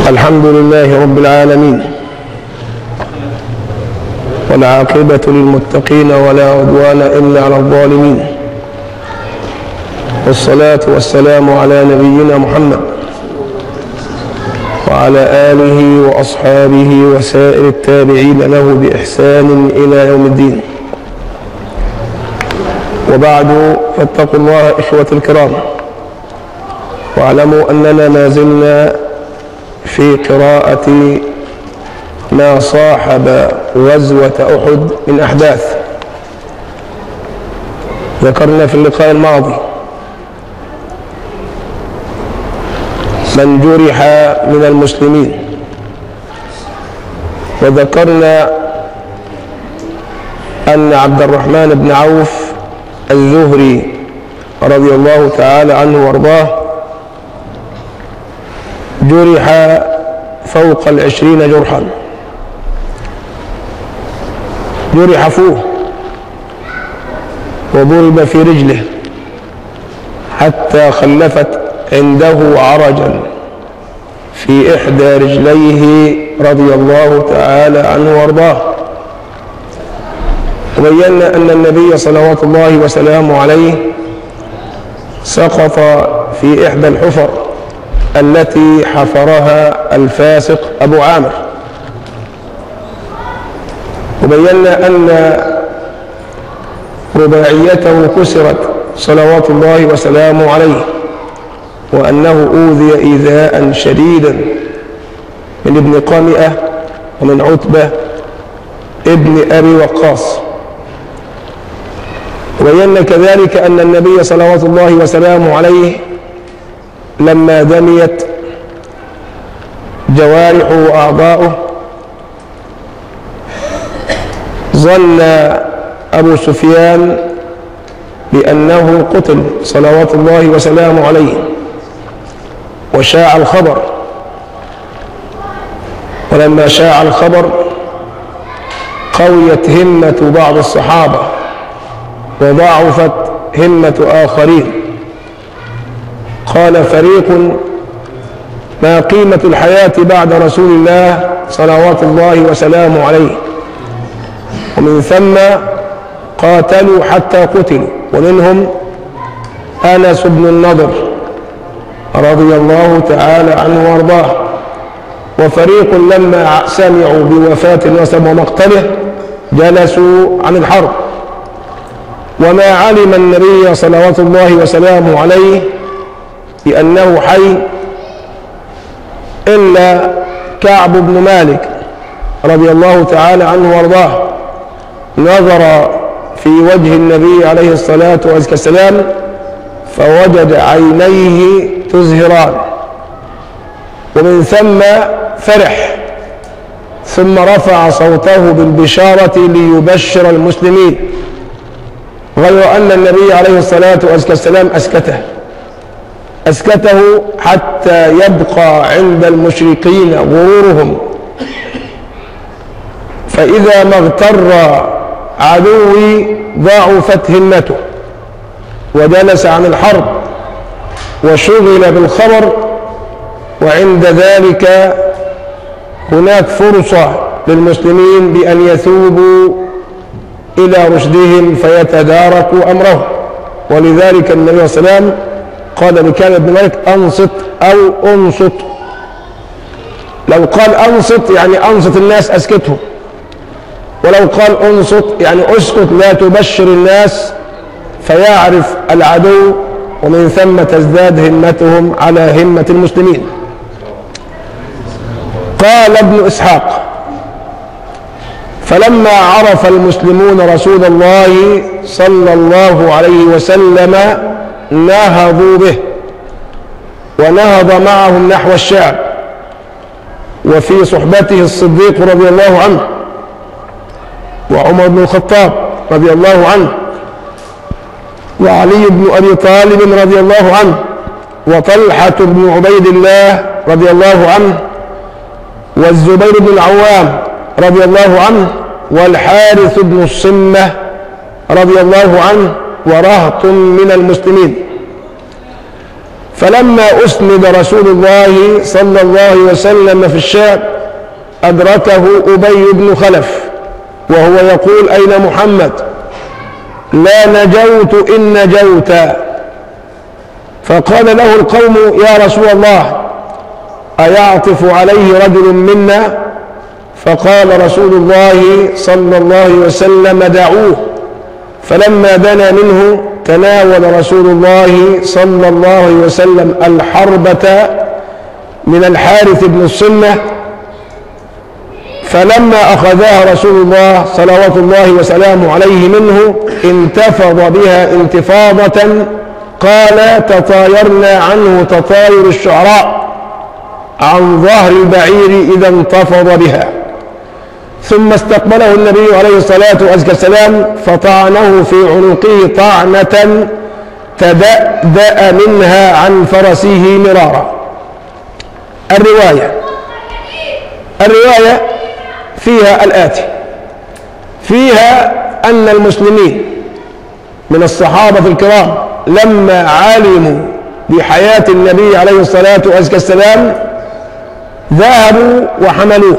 الحمد لله رب العالمين والعاقبة للمتقين ولا عدوان إلا على الظالمين والصلاة والسلام على نبينا محمد وعلى آله وأصحابه وسائر التابعين له بإحسان إلى يوم الدين وبعد فاتقوا الله إخوة الكرام واعلموا أننا ما زلنا في قراءة ما صاحب غزوة أحد من أحداث ذكرنا في اللقاء الماضي من جرح من المسلمين وذكرنا أن عبد الرحمن بن عوف الزهري رضي الله تعالى عنه وارضاه جرح فوق العشرين جرحا جرح فوه وضرب في رجله حتى خلفت عنده عرجا في إحدى رجليه رضي الله تعالى عنه وارضاه وبينا أن النبي صلوات الله وسلامه عليه سقط في إحدى الحفر التي حفرها الفاسق أبو عامر وبينا أن رباعيته كسرت صلوات الله وسلامه عليه وأنه أوذي إيذاء شديدا من ابن قامئة ومن عتبة ابن أبي وقاص وبينا كذلك أن النبي صلوات الله وسلامه عليه لما دميت جوارحه وأعضاؤه ظن أبو سفيان بأنه قتل صلوات الله وسلامه عليه وشاع الخبر ولما شاع الخبر قويت همة بعض الصحابة وضعفت همة آخرين قال فريق ما قيمة الحياة بعد رسول الله صلوات الله وسلامه عليه ومن ثم قاتلوا حتى قتلوا ومنهم أنس بن النضر رضي الله تعالى عنه وارضاه وفريق لما سمعوا بوفاة النسب ومقتله جلسوا عن الحرب وما علم النبي صلوات الله وسلامه عليه بأنه حي إلا كعب بن مالك رضي الله تعالى عنه وارضاه نظر في وجه النبي عليه الصلاة والسلام فوجد عينيه تزهران ومن ثم فرح ثم رفع صوته بالبشارة ليبشر المسلمين غير أن النبي عليه الصلاة والسلام أسكته أسكته حتى يبقى عند المشركين غرورهم فإذا ما اغتر عدوي ضعفت همته وجلس عن الحرب وشغل بالخبر وعند ذلك هناك فرصة للمسلمين بأن يثوبوا إلى رشدهم فيتداركوا أمرهم ولذلك النبي صلى الله عليه وسلم قال لكعب بن مالك أنصت أو أنصت لو قال أنصت يعني أنصت الناس أسكتهم ولو قال أنصت يعني أسكت لا تبشر الناس فيعرف العدو ومن ثم تزداد همتهم على همة المسلمين قال ابن إسحاق فلما عرف المسلمون رسول الله صلى الله عليه وسلم نهضوا به ونهض معهم نحو الشعب وفي صحبته الصديق رضي الله عنه وعمر بن الخطاب رضي الله عنه وعلي بن أبي طالب رضي الله عنه وطلحة بن عبيد الله رضي الله عنه والزبير بن العوام رضي الله عنه والحارث بن الصمة رضي الله عنه ورهط من المسلمين فلما أسند رسول الله صلى الله عليه وسلم في الشعب أدركه أبي بن خلف وهو يقول أين محمد لا نجوت إن نجوت فقال له القوم يا رسول الله أيعطف عليه رجل منا فقال رسول الله صلى الله عليه وسلم دعوه فلما دنا منه تناول رسول الله صلى الله عليه وسلم الحربة من الحارث بن السنة فلما أخذها رسول الله صلوات الله وسلامه عليه منه انتفض بها انتفاضة قال تطايرنا عنه تطاير الشعراء عن ظهر البعير إذا انتفض بها ثم استقبله النبي عليه الصلاة والسلام فطعنه في عنقه طعنة تدأدأ منها عن فرسه مرارا الرواية الرواية فيها الآتي فيها أن المسلمين من الصحابة الكرام لما علموا بحياة النبي عليه الصلاة والسلام ذهبوا وحملوه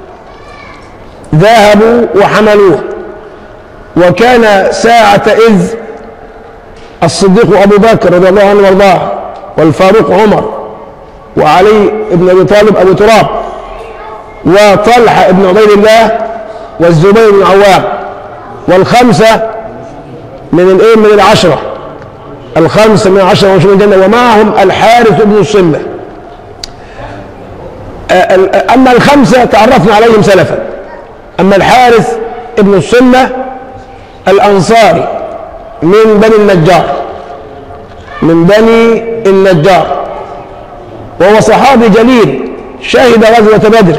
ذهبوا وحملوه وكان ساعة إذ الصديق أبو بكر رضي الله عنه وارضاه والفاروق عمر وعلي بن أبي طالب أبو تراب وطلحة بن عبيد الله والزبير بن عوام والخمسة من الايه من العشرة الخمسة من العشرة ومن الجنة ومعهم الحارث بن الصمة أما الخمسة تعرفنا عليهم سلفا أما الحارث ابن الصمة الأنصاري من بني النجار من بني النجار وهو صحابي جليل شهد غزوة بدر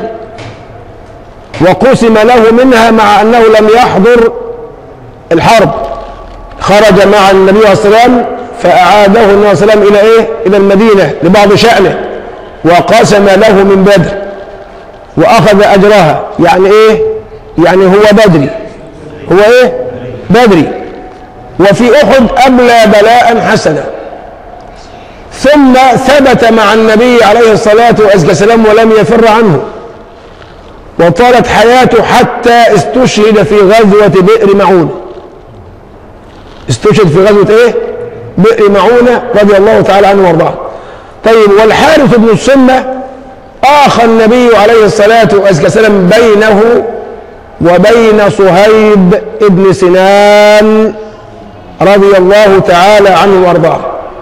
وقسم له منها مع أنه لم يحضر الحرب خرج مع النبي عليه الصلاة والسلام فأعاده النبي عليه الصلاة والسلام إلى إيه؟ إلى المدينة لبعض شأنه وقسم له من بدر وأخذ أجرها يعني إيه؟ يعني هو بدري هو إيه؟ بدري وفي أحد أبلى بلاء حسنا ثم ثبت مع النبي عليه الصلاة والسلام ولم يفر عنه وطالت حياته حتى استشهد في غزوة بئر معونة استشهد في غزوة ايه بئر معونة رضي الله تعالى عنه وارضاه طيب والحارث بن السنة آخى النبي عليه الصلاة والسلام بينه وبين صهيب بن سنان رضي الله تعالى عنه وارضاه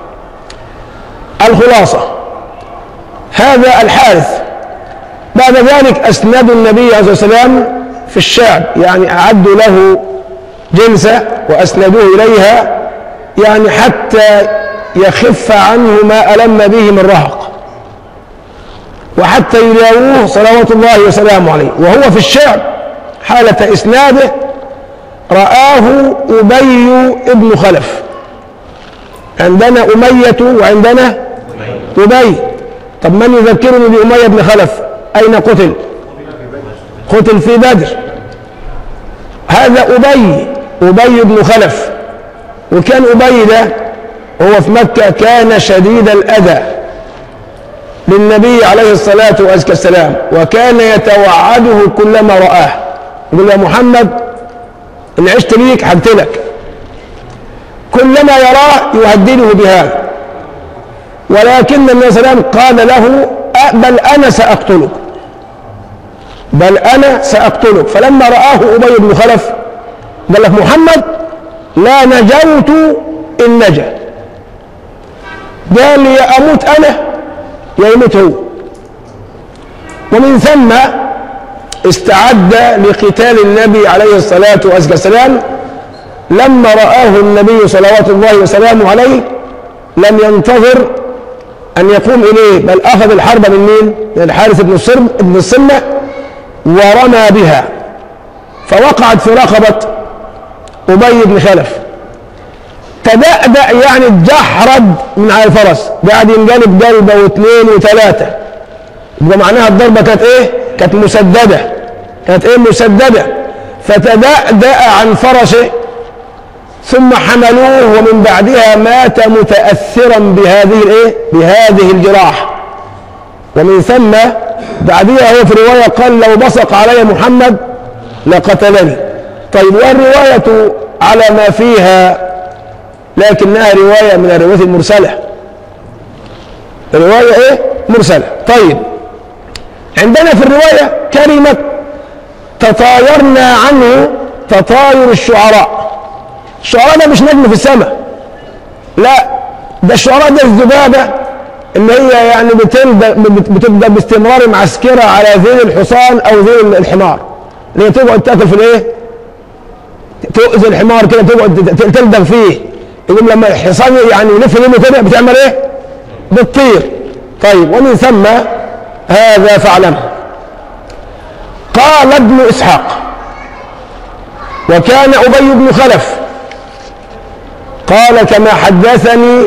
الخلاصة هذا الحارث بعد ذلك أسندوا النبي عليه الصلاة والسلام في الشعب يعني أعدوا له جلسة وأسندوه إليها يعني حتى يخف عنه ما ألم به من رهق وحتى يلاووه صلوات الله وسلامه عليه وهو في الشعب حالة إسناده رآه أبي ابن خلف عندنا أمية وعندنا أبي طب من يذكرني بأمية بن خلف أين قتل قتل في بدر هذا أبي أبي بن خلف وكان أبي ده هو في مكة كان شديد الأذى للنبي عليه الصلاة والسلام وكان يتوعده كلما رآه يقول يا محمد إن عشت ليك هقتلك كلما يراه يهدده بهذا ولكن النبي صلى الله عليه وسلم قال له بل أنا سأقتلك بل أنا سأقتلك فلما رآه أبي بن خلف قال لك محمد لا نجوت إن نجا قال يا أموت أنا يا يموت هو ومن ثم استعد لقتال النبي عليه الصلاة والسلام لما رآه النبي صلوات الله وسلامه عليه لم ينتظر أن يقوم إليه بل أخذ الحرب من مين؟ من الحارث بن الصرم بن الصمة ورمى بها فوقعت في رقبة أبي بن خلف تدأدأ يعني اتجحرد من على الفرس قاعد ينقلب قلبه واثنين وثلاثة يبقى معناها الضربة كانت ايه؟ كانت مسددة كانت ايه مسددة فتدأدأ عن فرسه ثم حملوه ومن بعدها مات متأثرا بهذه الايه بهذه الجراح ومن ثم بعدها هو في رواية قال لو بصق علي محمد لقتلني طيب والرواية على ما فيها لكنها رواية من الروايات المرسلة الرواية ايه مرسلة طيب عندنا في الرواية كلمة تطايرنا عنه تطاير الشعراء الشعراء ده مش نجم في السماء لا ده الشعراء ده الذبابة اللي هي يعني بتبدأ بتبدأ باستمرار معسكرة على ذيل الحصان أو ذيل الحمار اللي هي تقعد تاكل في الايه؟ تؤذي الحمار كده تقعد تلدغ فيه يقوم لما الحصان يعني يلف يمه كده بتعمل ايه؟ بتطير طيب ومن ثم هذا فاعلمه قال ابن اسحاق وكان ابي بن خلف قال كما حدثني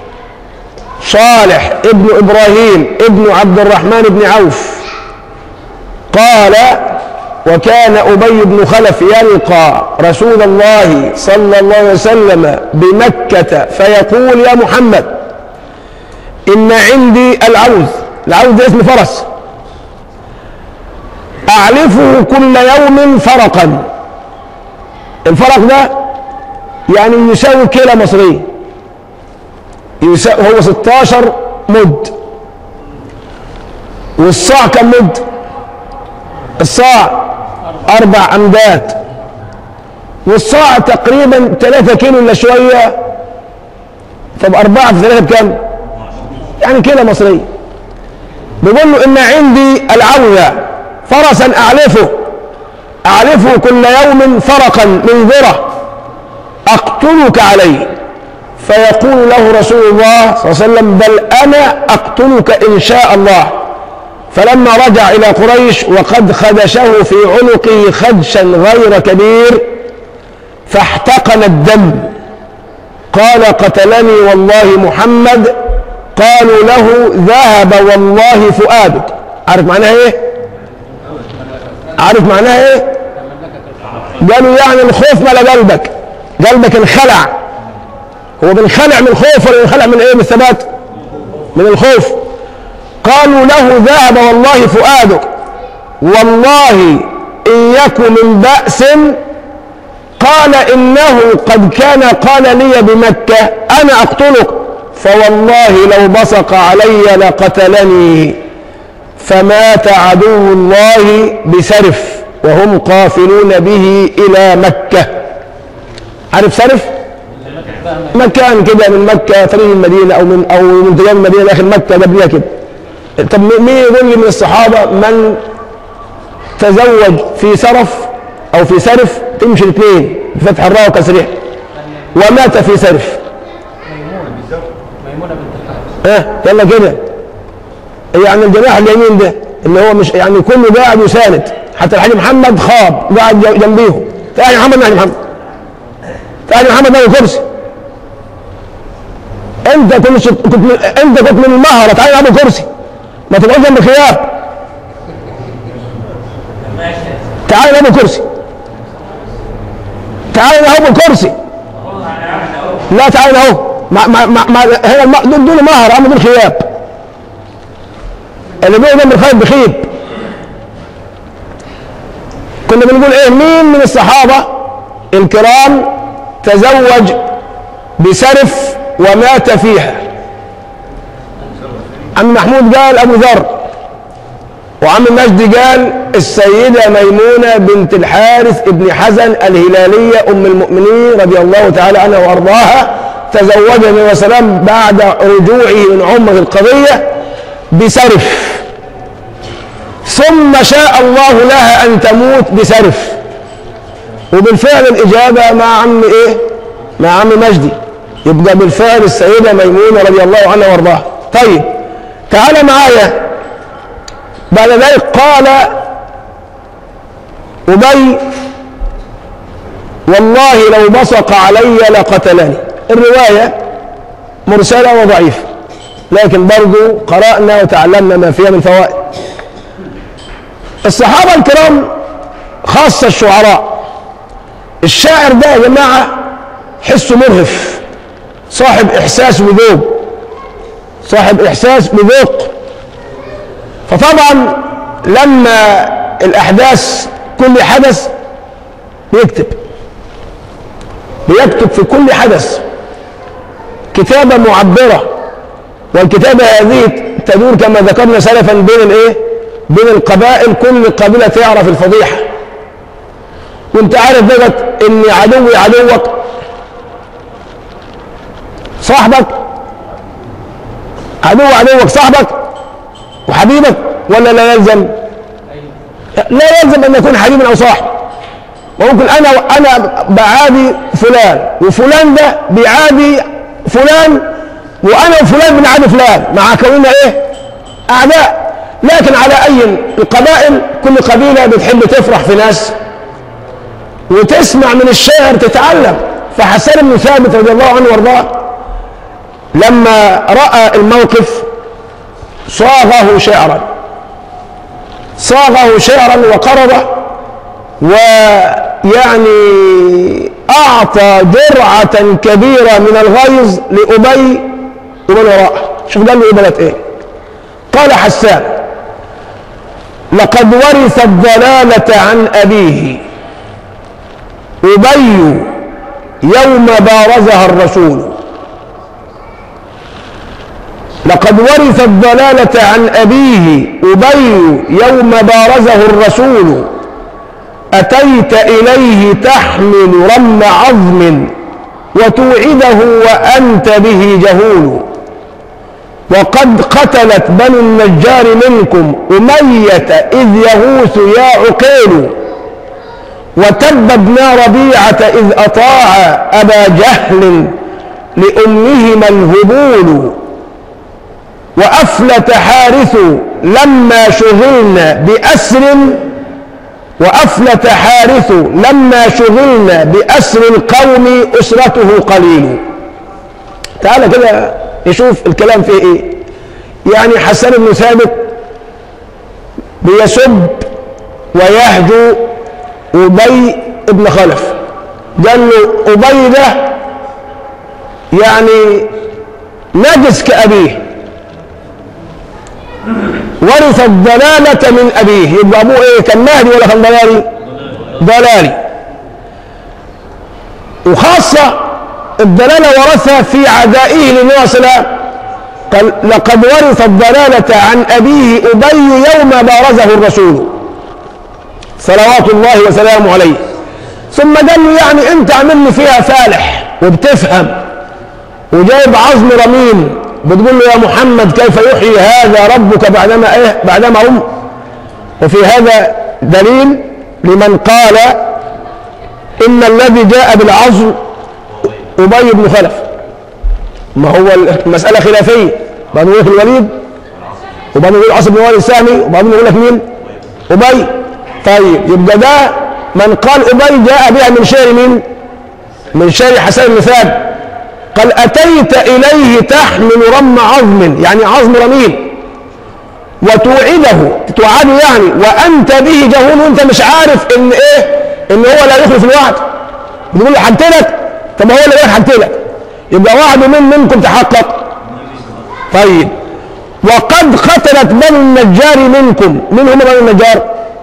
صالح ابن ابراهيم ابن عبد الرحمن بن عوف قال وكان ابي بن خلف يلقى رسول الله صلى الله عليه وسلم بمكه فيقول يا محمد ان عندي العوز العوز ده اسم فرس اعلفه كل يوم فرقا الفرق ده يعني يساوي كيلة مصرية يساوي هو 16 مد والصاع كم مد الصاع أربع أمداد والصاع تقريبا 3 كيلو إلا شوية طب أربعة في ثلاثة بكام؟ يعني كيلة مصرية بيقول له إن عندي العوذة فرسا أعلفه أعلفه كل يوم فرقا من ذرة أقتلك عليه فيقول له رسول الله صلى الله عليه وسلم بل أنا أقتلك إن شاء الله فلما رجع إلى قريش وقد خدشه في عنقه خدشا غير كبير فاحتقن الدم قال قتلني والله محمد قالوا له ذهب والله فؤادك عارف معناها ايه عارف معناها ايه قالوا يعني الخوف ملا قلبك قلبك انخلع هو بنخلع من الخوف ولا بنخلع من ايه من الثبات من الخوف قالوا له ذهب والله فؤادك والله ان يك من بأس قال انه قد كان قال لي بمكة انا اقتلك فوالله لو بصق علي لقتلني فمات عدو الله بسرف وهم قافلون به الى مكة عارف سرف مكان كده من مكة طريق المدينة او من او من طريق المدينة داخل مكة قبلها كده طب مين يقول لي من الصحابة من تزوج في سرف او في سرف تمشي الاثنين بفتح الراء وكسرها ومات في سرف ميمونة بنت الحارث ها يلا كده يعني الجناح اليمين ده اللي هو مش يعني كله قاعد يساند حتى الحاج محمد خاب قاعد جنبيهم تعالى يا محمد يا محمد تعالى يا محمد ناوي كرسي انت كنت شط... كنت من... انت كنت من المهرة تعالى يا ابو كرسي ما تبقاش جنب الخيار تعالى يا ابو كرسي تعالى يا ابو كرسي لا تعالى اهو ما ما ما ما هنا الم... دول دول مهر اما دول خياب اللي بيقول جنب الخيب بخيب كنا بنقول ايه مين من الصحابة الكرام تزوج بسرف ومات فيها عم محمود قال ابو ذر وعم مجدي قال السيدة ميمونة بنت الحارث ابن حزن الهلالية ام المؤمنين رضي الله تعالى عنها وارضاها تزوجها النبي وسلام بعد رجوعه من عمره القضية بسرف ثم شاء الله لها ان تموت بسرف وبالفعل الاجابة مع عم ايه مع عم مجدي يبقى بالفعل السيدة ميمونة رضي الله عنها وارضاها طيب تعال معايا بعد ذلك قال أبي والله لو بصق علي لقتلني الرواية مرسلة وضعيفة لكن برضو قرأنا وتعلمنا ما فيها من فوائد الصحابة الكرام خاصة الشعراء الشاعر ده يا جماعة حسه مرهف صاحب إحساس وذوق صاحب إحساس بذوق فطبعا لما الأحداث كل حدث بيكتب بيكتب في كل حدث كتابة معبرة والكتابة هذه تدور كما ذكرنا سلفا بين الايه بين القبائل كل قبيلة تعرف الفضيحة وانت عارف بقى ان عدوي عدوك صاحبك عدو عدوك صاحبك وحبيبك ولا لا يلزم لا يلزم ان يكون حبيبا او صاحب ممكن انا انا بعادي فلان وفلان ده بيعادي فلان وانا وفلان بنعادي فلان مع كوننا ايه اعداء لكن على اي القبائل كل قبيله بتحب تفرح في ناس وتسمع من الشاعر تتعلم فحسن بن ثابت رضي الله عنه وارضاه لما راى الموقف صاغه شعرا صاغه شعرا وقرضه ويعني أعطى جرعة كبيرة من الغيظ لأبي ومن وراءه شوف قال له إيه بلد إيه قال حسان لقد ورث الضلالة عن أبيه أبي يوم بارزها الرسول لقد ورث الضلالة عن أبيه أبي يوم بارزه الرسول أتيت إليه تحمل رم عظم وتوعده وأنت به جهول وقد قتلت بنو النجار منكم أمية إذ يغوث يا عقيل وتب ابن ربيعة إذ أطاع أبا جهل لأمهما الهبول وأفلت حارث لما شغلنا بأسر وأفلت حارث لما شغلنا بأسر القوم أسرته قليل تعال كده نشوف الكلام فيه ايه يعني حسن بن ثابت بيسب ويهجو أبي بن خلف قال له أبي ده يعني نجس كأبيه ورث الضلالة من أبيه يبقى أبوه إيه كان مهدي ولا كان ضلالي ضلالي وخاصة الضلالة ورثها في عدائه للنبي صلى الله عليه وسلم قال لقد ورث الضلالة عن أبيه أبي يوم بارزه الرسول صلوات الله وسلامه عليه ثم قال له يعني أنت عامل لي فيها فالح وبتفهم وجايب عظم رميم بتقول له يا محمد كيف يحيي هذا ربك بعدما ايه بعدما هم وفي هذا دليل لمن قال ان الذي جاء بالعظم ابي بن خلف ما هو المساله خلافيه بعضهم يقول لك الوليد وبعضهم يقول عاصم بن وائل السامي وبعضهم يقول لك مين ابي طيب يبقى ده من قال ابي جاء بها من شعر مين من شعر حسن بن ثابت قال أتيت إليه تحمل رم عظم يعني عظم رميل وتوعده توعده يعني وأنت به جهول وأنت مش عارف إن إيه إن هو لا يخلف الوعد بتقول له حنتلك طب هو اللي قال حنتلك يبقى وعد من منكم تحقق طيب وقد قتلت بنو النجار منكم من هم بنو النجار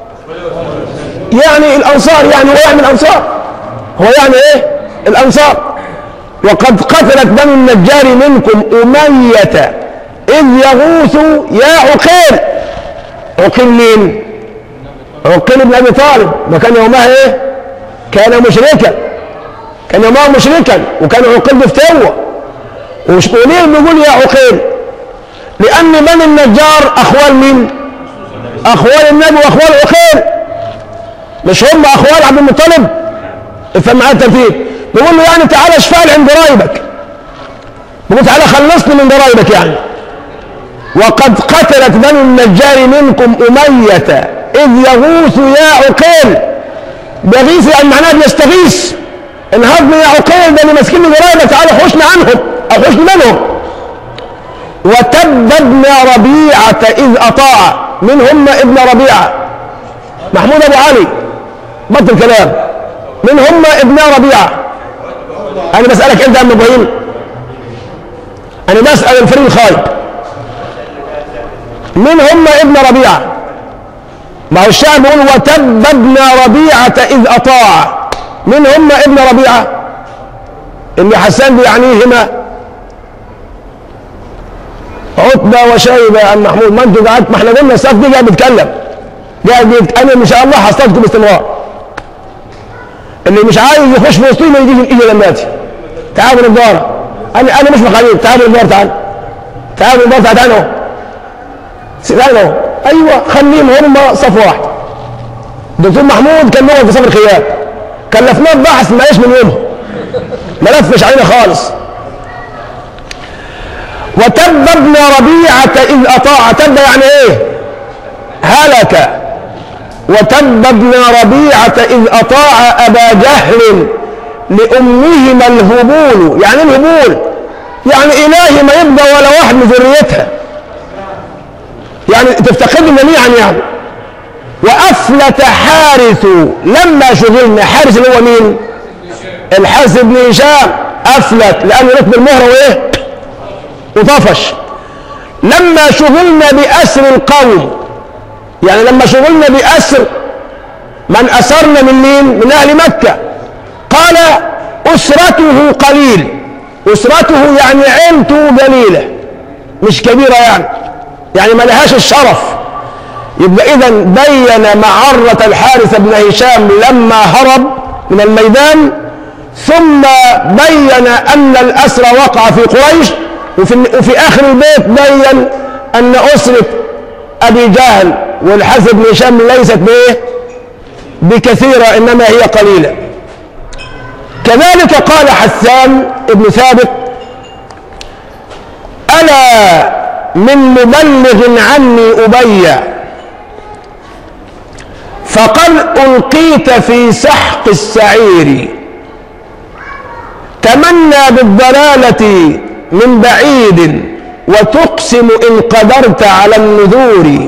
يعني الأنصار يعني هو يعني الأنصار هو يعني إيه الأنصار وقد قتلت بنو النجار منكم أمية إذ يغوث يا عقيل عقيل مين؟ عقيل بن أبي طالب ما كان يومها إيه؟ كان مشركا كان يومها مشركا وكان عقيل بفتوة وليه بيقول يا عقيل؟ لأن بني النجار أخوال مين؟ أخوال النبي وأخوال عقيل مش هم أخوال عبد المطلب افهم معايا الترتيب بيقول له يعني تعالى اشفع لي عند ضرايبك بيقول تعالى خلصني من ضرايبك يعني وقد قتلت بنو النجار منكم أمية إذ يغوث يا عقيل بيغيث يعني معناه بيستغيث انهضني يا عقيل ده اللي ماسكين ضرايبك تعالى حوشني عنهم أو حوشني منهم وتب ابن ربيعة إذ أطاع من هم ابن ربيعة محمود أبو علي بطل كلام من هم ابن ربيعة انا بسالك انت يا ام ابراهيم انا بسال الفريق الخايب من هم ابن ربيعه ما هو الشعر بيقول وتب ابن ربيعه اذ اطاع من هم ابن ربيعه اللي حسان بيعنيهما عتبه وشيبه يا عم محمود ما انتوا قعدت ما احنا قلنا الصف دي قاعد بيتكلم قاعد بيت... انا ان شاء الله هصطادكم باستمرار اللي مش عايز يخش في وسطي ما يجيش يجي لما ياتي تعالوا نضاره انا انا مش مخالف تعالوا نضاره تعال تعالوا نضاره تعال تعال اهو تعال اهو ايوه خليهم هم صف واحد دكتور محمود كان لغه في صف الخيام كلفناه ببحث ما من يومها ما لفش علينا خالص وتب ابن ربيعة إذ أطاع تب يعني إيه هلك وتب ابن ربيعة إذ أطاع أبا جهل لأمهما الهبول يعني الهبول يعني إلهي ما يبقى ولا واحد من ذريتها يعني تفتقدنا جميعا يعني وأفلت حارث لما شغلنا حارث اللي هو مين الحارث بن هشام أفلت لأنه ركب المهرة وإيه وطفش لما شغلنا بأسر القوم يعني لما شغلنا بأسر من أسرنا من مين من أهل مكة قال أسرته قليل أسرته يعني عيلته قليلة مش كبيرة يعني يعني ما لهاش الشرف يبقى إذا بين معرة الحارث بن هشام لما هرب من الميدان ثم بين أن الأسر وقع في قريش وفي, وفي آخر البيت بين أن أسرة أبي جهل والحارث بن هشام ليست بإيه؟ بكثيرة إنما هي قليلة كذلك قال حسان ابن ثابت ألا من مبلغ عني أبي فقد ألقيت في سحق السعير تمنى بالضلالة من بعيد وتقسم إن قدرت على النذور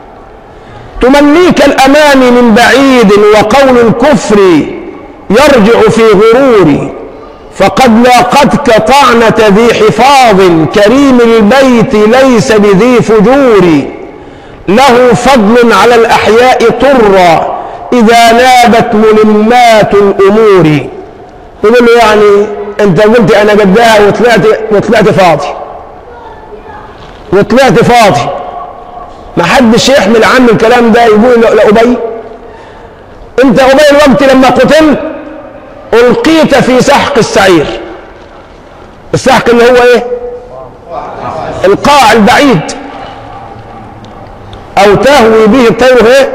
تمنيك الأمان من بعيد وقول الكفر يرجع في غرور فقد لاقتك طعنة ذي حفاظ كريم البيت ليس بذي فجور له فضل على الأحياء طرا إذا نابت ملمات الأمور يقول له يعني أنت قلت أنا قدها وطلعت وطلعت فاضي وطلعت فاضي ما حدش يحمل عنه الكلام ده يقول لأبي أنت أبي الوقت لما قتلت ألقيت في سحق السعير السحق اللي هو إيه القاع البعيد أو تهوي به الطير إيه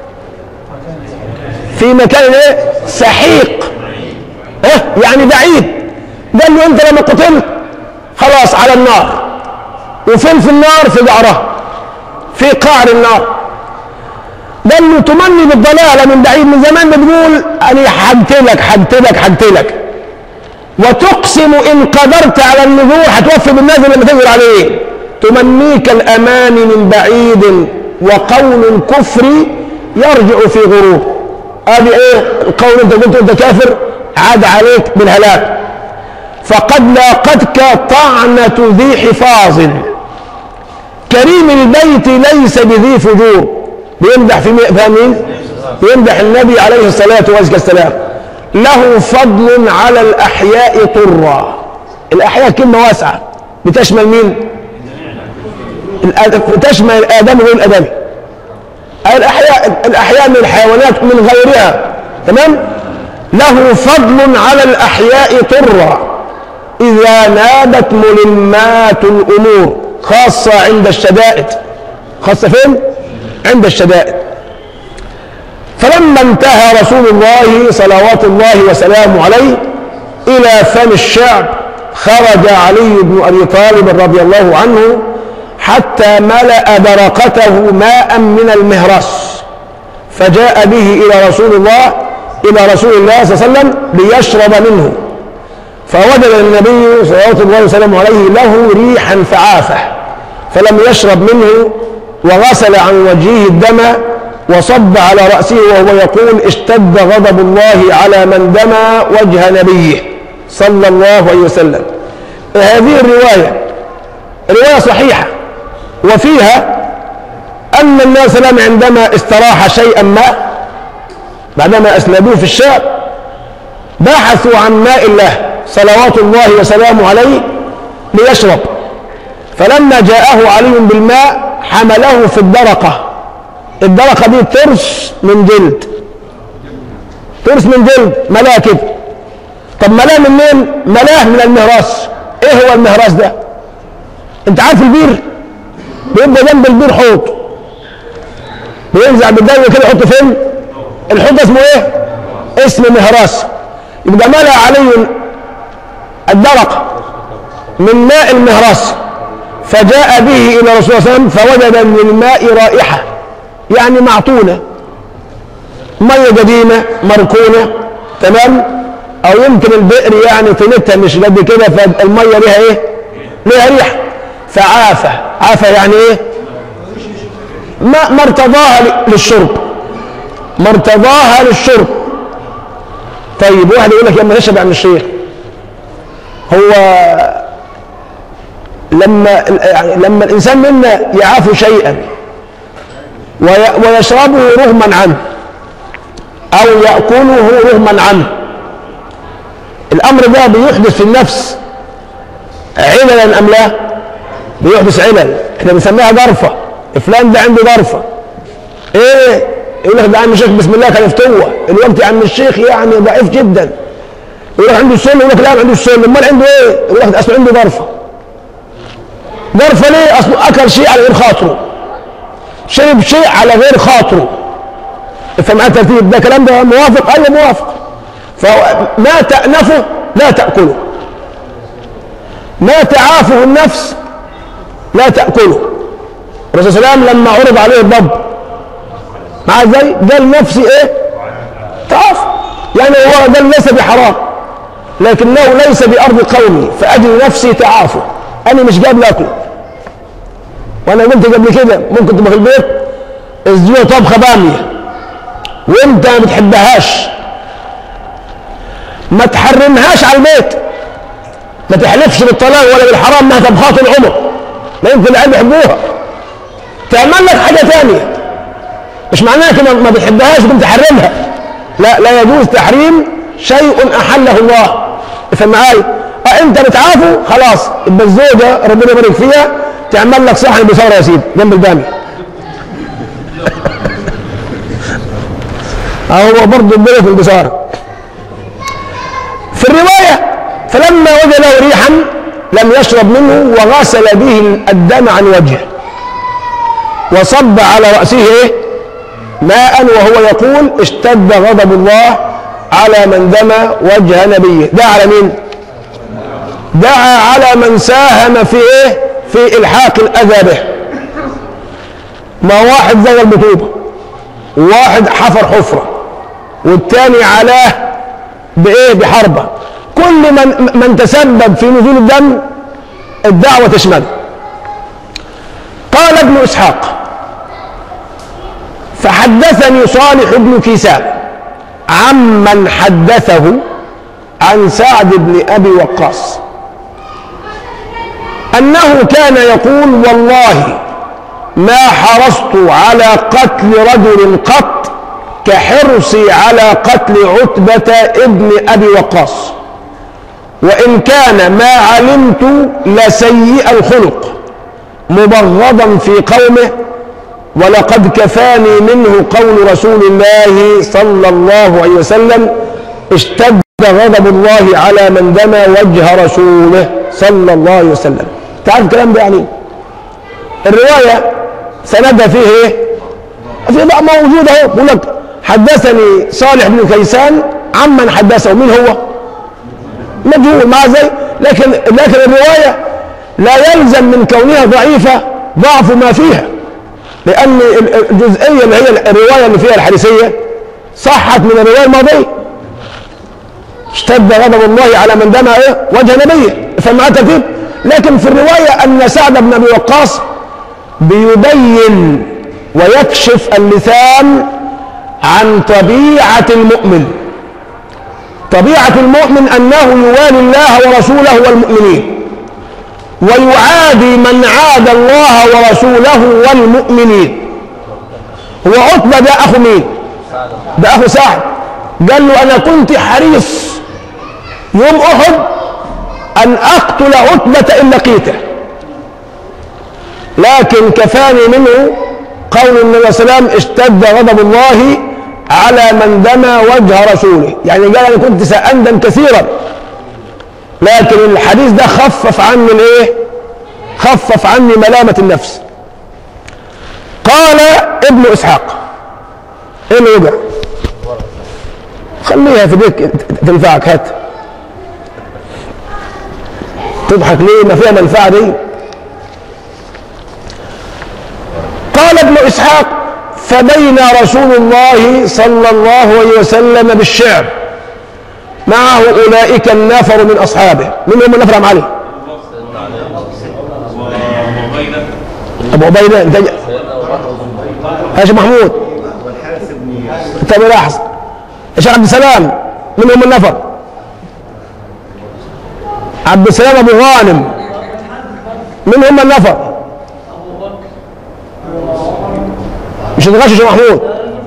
في مكان إيه سحيق إيه يعني بعيد قال له أنت لما قتلت خلاص على النار وفين في النار في قعرها في قعر النار قال له تمني بالضلالة من بعيد من زمان بتقول أنا حجتلك حجتلك حجتلك وتقسم إن قدرت على النذور هتوفي بالنذر لما تقدر عليه تمنيك الأمان من بعيد وقول الكفر يرجع في غرور ادي ايه القول انت قلت انت كافر عاد عليك بالهلاك فقد لاقتك طعنة ذي حفاظ كريم البيت ليس بذي فجور بيمدح في مين بيمدح النبي عليه الصلاة والسلام له فضل على الأحياء طرا الأحياء كلمة واسعة بتشمل مين تشمل الآدم غير الآدمي الأحياء الأحياء من الحيوانات من غيرها تمام له فضل على الأحياء طرا إذا نادت ملمات الأمور خاصة عند الشدائد خاصة فين؟ عند الشدائد فلما انتهى رسول الله صلوات الله وسلامه عليه إلى فم الشعب خرج علي بن أبي طالب رضي الله عنه حتى ملأ برقته ماء من المهرس فجاء به إلى رسول الله إلى رسول الله صلى الله عليه وسلم ليشرب منه فوجد النبي صلوات الله وسلامه عليه له ريحا فعافة فلم يشرب منه وغسل عن وجهه الدم وصب على رأسه وهو يقول اشتد غضب الله على من دمى وجه نبيه صلى الله عليه وسلم هذه الرواية رواية صحيحة وفيها أن الناس لم عندما استراح شيئا ما بعدما أسندوه في الشام بحثوا عن ماء الله صلوات الله وسلامه عليه ليشرب فلما جاءه علي بالماء حمله في الدرقة الدرقة دي ترس من جلد ترس من جلد ملاه كده طب ملاه من مين؟ ملاه من المهراس ايه هو المهراس ده؟ انت عارف البير؟ بيبقى جنب البير حوض بينزع بالدم كده يحطه فين؟ الحوض اسمه ايه؟ اسمه مهراس يبقى ملأ علي الدرقة من ماء المهراس فجاء به إلى رسول الله صلى الله عليه وسلم فوجد من الماء رائحة يعني معطونة مية قديمة مركونة تمام أو يمكن البئر يعني طينتها مش قد كده فالمية ليها إيه؟ ليها ريحة فعافى عافى يعني إيه؟ ما ما ارتضاها للشرب ما ارتضاها للشرب طيب واحد يقول لك يا اما تشرب عن الشيخ هو لما يعني لما الانسان منا يعاف شيئا ويشربه رغما عنه او ياكله رغما عنه الامر ده بيحدث في النفس عللا ام لا بيحدث علل احنا بنسميها ضرفه فلان ده عنده ضرفه ايه يقول لك ده عم الشيخ بسم الله كان يفتوه الوقت يا عم الشيخ يعني ضعيف جدا يقول لك عنده السن يقول لك لا ما عندوش السن امال عنده ايه؟ يقول لك اصله عنده ضرفه ضرفه ليه؟ اصله اكل شيء على غير خاطره شرب شيء على غير خاطره افهم معايا الترتيب ده كلام ده موافق ايوه موافق فما تأنفه لا تأكله ما تعافه النفس لا تأكله الرسول صلى الله عليه وسلم لما عرض عليه الضب مع ازاي قال نفسي ايه تعاف يعني هو قال ليس بحرام لكنه ليس بأرض قومي فأجل نفسي تعافه أنا مش جاب لأكله وأنا قلت قبل كده ممكن تبقى في البيت الزيوة طبخة بامية وأنت ما بتحبهاش ما تحرمهاش على البيت ما تحلفش بالطلاق ولا بالحرام انها طبخات العمر لا يمكن العيال يحبوها تعمل لك حاجه ثانيه مش معناها كده ما بتحبهاش وانت تحرمها لا لا يجوز تحريم شيء احله الله افهم معايا اه انت بتعافه خلاص يبقى الزوجه ربنا يبارك فيها تعمل لك صحن بصاره يا سيدي جنب البامي هو برضه البلد في البصاره في الروايه فلما وجد له ريحا لم يشرب منه وغسل به الدم عن وجهه وصب على راسه ايه ماء وهو يقول اشتد غضب الله على من دمى وجه نبيه دعا على مين دعا على من ساهم في ايه في الحاق الاذى به ما واحد زي البطوبه وواحد حفر حفره والتاني علاه بايه بحربه كل من من تسبب في نزول الدم الدعوه تشمله قال ابن اسحاق فحدثني صالح بن كيسان عمن حدثه عن سعد بن ابي وقاص انه كان يقول والله ما حرصت على قتل رجل قط كحرصي على قتل عتبة ابن أبي وقاص وإن كان ما علمت لسيء الخلق مبغضا في قومه ولقد كفاني منه قول رسول الله صلى الله عليه وسلم اشتد غضب الله على من دمى وجه رسوله صلى الله عليه وسلم تعرف الكلام ده يعني الرواية سندها فيه ايه في بقى موجود اهو بيقول لك حدثني صالح بن كيسان عمن حدثه مين هو مجهول مع زي لكن لكن الرواية لا يلزم من كونها ضعيفة ضعف ما فيها لأن الجزئية اللي هي الرواية اللي فيها الحديثية صحت من الرواية الماضية اشتد غضب الله على من دمى ايه وجه نبيه فمع ترتيب لكن في الرواية أن سعد بن أبي وقاص بيبين ويكشف اللسان عن طبيعة المؤمن طبيعة المؤمن أنه يوالي الله ورسوله والمؤمنين ويعادي من عاد الله ورسوله والمؤمنين هو عتبة ده أخو مين؟ ده أخو سعد قال له أنا كنت حريص يوم أحد أن أقتل عتبة إن لقيته لكن كفاني منه قول النبي صلى الله عليه وسلم اشتد غضب الله على من دمى وجه رسوله يعني قال انا كنت ساندم كثيرا لكن الحديث ده خفف عني الايه خفف عني ملامه النفس قال ابن اسحاق ايه اللي وجع خليها في ديك تنفعك هات تضحك ليه ما فيها منفعه دي قال ابن اسحاق فبين رسول الله صلى الله عليه وسلم بالشعر معه اولئك النفر من اصحابه من هم النفر عم علي ابو عبيده انت يا شيخ محمود انت ملاحظ يا شيخ عبد السلام من هم النفر عبد السلام ابو غانم من هم النفر مش تغشش يا محمود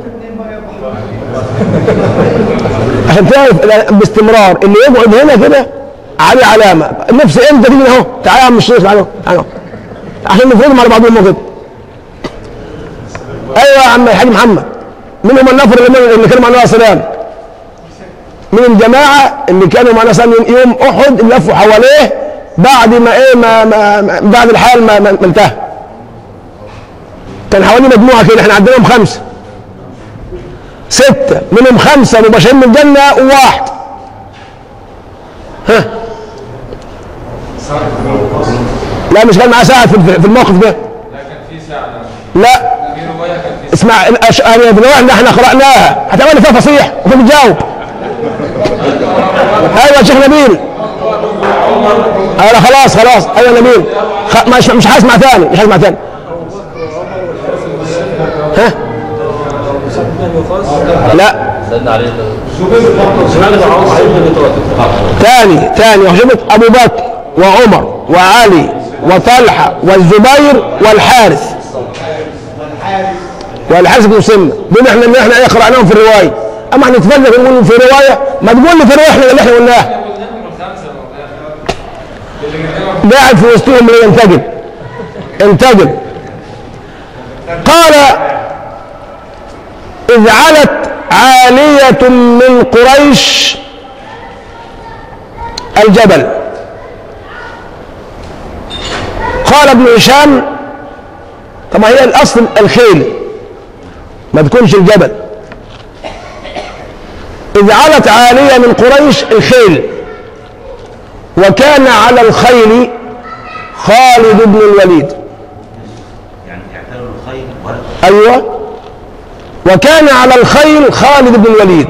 عشان تعرف باستمرار اللي يقعد هنا كده عليه علامه نفس انت تيجي اهو تعالى يا عم الشيخ تعالى تعالى عشان نفرضهم على بعضهم كده ايوه يا عم الحاج محمد من هم النفر اللي, اللي كانوا مع النبي صلى الله عليه وسلم من الجماعه اللي كانوا مع النبي صلى الله عليه وسلم يوم احد اللي لفوا حواليه بعد ما ايه ما, ما, ما بعد الحال ما, ما, ما انتهى كان حوالي مجموعه كده احنا عندنا خمسه سته منهم خمسه مباشرين بالجنه وواحد ها لا مش كان معاه ساعد في في الموقف ده لا اسمع الأش- يعني الروايه اللي احنا قراناها هتعمل فيها فصيح وفي بتجاوب ايوه يا شيخ نبيل ايوه خلاص خلاص ايوه يا نبيل خ... مش مش هسمع ثاني مش هسمع ثاني ها لا سيدنا علي ثاني ثاني وشفت ابو بكر وعمر وعلي وطلحه والزبير والحارث والحارث بن سمه دول احنا اللي احنا ايه قراناهم في الروايه اما احنا نتفلسف ونقول في روايه ما تقول لي في روايه احنا اللي احنا قلناها قاعد في وسطهم اللي ينتجب انتجب قال إذ علت عالية من قريش الجبل قال ابن هشام طبعا هي الأصل الخيل ما تكونش الجبل إذ علت عالية من قريش الخيل وكان على الخيل خالد بن الوليد يعني اعتلوا الخيل ولا أيوة وكان على الخيل خالد بن الوليد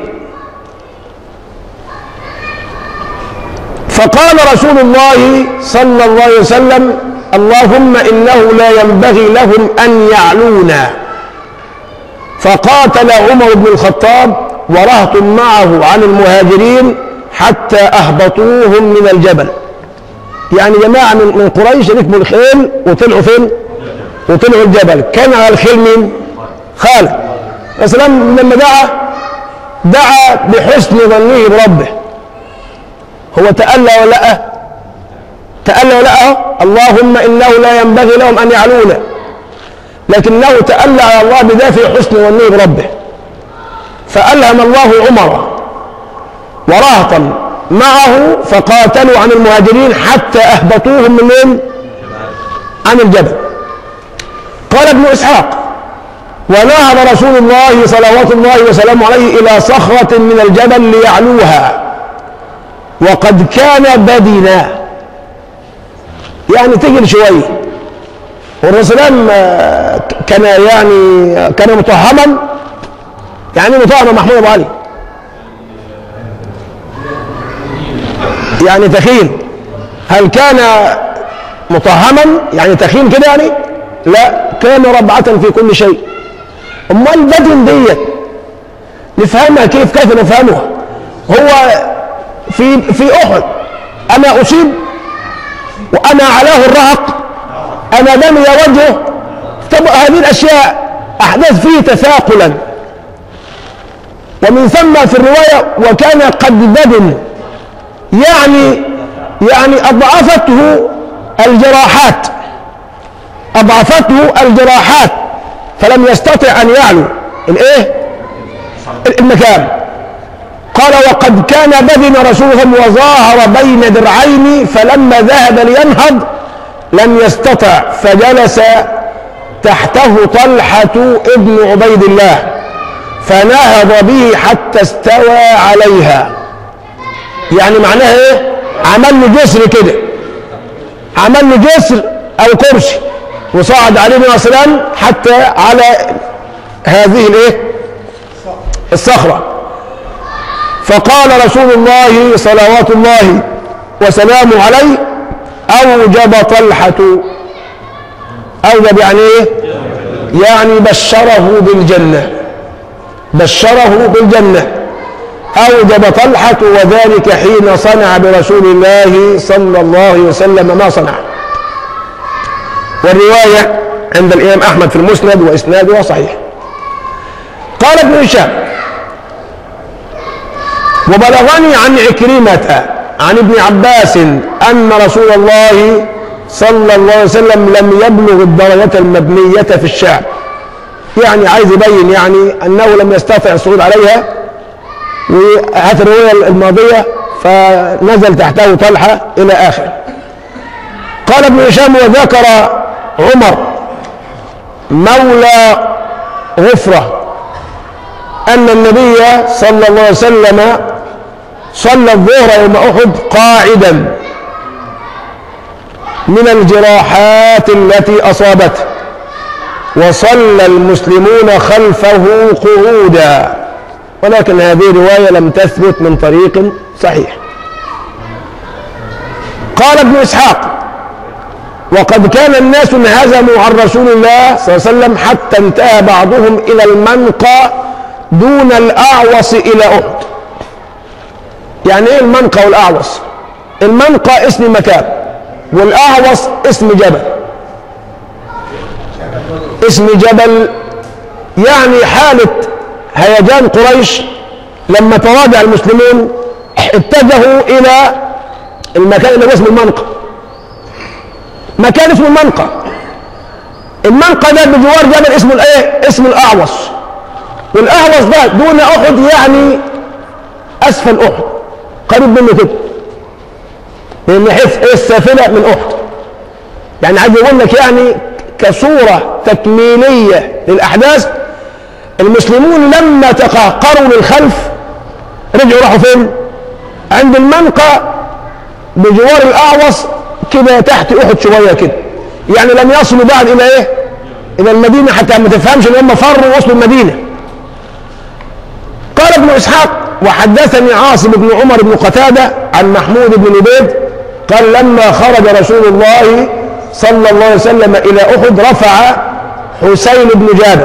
فقال رسول الله صلى الله عليه وسلم اللهم إنه لا ينبغي لهم أن يعلونا فقاتل عمر بن الخطاب ورهط معه عن المهاجرين حتى أهبطوهم من الجبل يعني جماعة من من قريش ركبوا الخيل وطلعوا فين؟ وطلعوا الجبل كان على الخيل مين؟ خالد السلام لما دعا دعا بحسن ظنه بربه هو تألى ولا لا تألى ولا لا اللهم إنه لا ينبغي لهم أن يعلونا لكنه تألى على الله بدافع حسن ظنه بربه فألهم الله عمر ورهطا معه فقاتلوا عن المهاجرين حتى أهبطوهم من وين؟ عن الجبل قال ابن إسحاق ونهض رسول الله صلوات الله وسلامه عليه إلى صخرة من الجبل ليعلوها وقد كان بدنا يعني تجل شوية والرسول آه، كان يعني كان متوهما يعني متوهم محمود أبو علي يعني تخين هل كان متوهما يعني تخين كده يعني لا كان ربعة في كل شيء امال بدن ديت نفهمها كيف كيف نفهمها هو في في احد انا اصيب وانا علاه الرهق انا دمي وجهه طب هذه الاشياء احدث فيه تثاقلا ومن ثم في الروايه وكان قد بدن يعني يعني اضعفته الجراحات اضعفته الجراحات فلم يستطع ان يعلو الايه المكان قال وقد كان بدن رسول الله وظاهر بين درعين فلما ذهب لينهض لم يستطع فجلس تحته طلحة ابن عبيد الله فنهض به حتى استوى عليها يعني معناها ايه عمل له جسر كده عمل له جسر او كرسي وصعد عليه النبي صلى الله عليه وسلم حتى على هذه الايه الصخره فقال رسول الله صلوات الله وسلامه عليه اوجب طلحه اوجب يعني ايه يعني بشره بالجنه بشره بالجنه اوجب طلحه وذلك حين صنع برسول الله صلى الله عليه وسلم ما صنع والروايه عند الامام احمد في المسند واسنادها صحيح قال ابن هشام وبلغني عن عكرمة عن ابن عباس أن رسول الله صلى الله عليه وسلم لم يبلغ الدرجة المبنية في الشعر يعني عايز يبين يعني أنه لم يستطع الصعود عليها وهات الرواية الماضية فنزل تحته طلحة إلى آخر قال ابن هشام وذكر عمر مولى غفرة أن النبي صلى الله عليه وسلم صلى الظهر يوم أحد قاعدا من الجراحات التي أصابته وصلى المسلمون خلفه قعودا ولكن هذه الرواية لم تثبت من طريق صحيح قال ابن إسحاق وقد كان الناس انهزموا عن رسول الله صلى الله عليه وسلم حتى انتهى بعضهم إلى المنقى دون الأعوص إلى أحد يعني إيه المنقى والأعوص المنقى اسم مكان والأعوص اسم جبل اسم جبل يعني حالة هيجان قريش لما تراجع المسلمون اتجهوا إلى المكان اللي هو اسمه المنقى مكان اسمه المنقى المنقى ده بجوار جبل اسمه الايه اسمه الاعوص والاعوص ده دون احد يعني اسفل احد قريب منه كده لان حيث السافله من احد يعني عايز يقول لك يعني كصوره تكميليه للاحداث المسلمون لما تقهقروا للخلف رجعوا راحوا فين عند المنقى بجوار الاعوص كده تحت احد شويه كده يعني لم يصلوا بعد الى ايه الى المدينه حتى ما تفهمش ان هم فروا وصلوا المدينه قال ابن اسحاق وحدثني عاصم بن عمر بن قتاده عن محمود بن لبيد قال لما خرج رسول الله صلى الله عليه وسلم الى احد رفع حسين بن جابر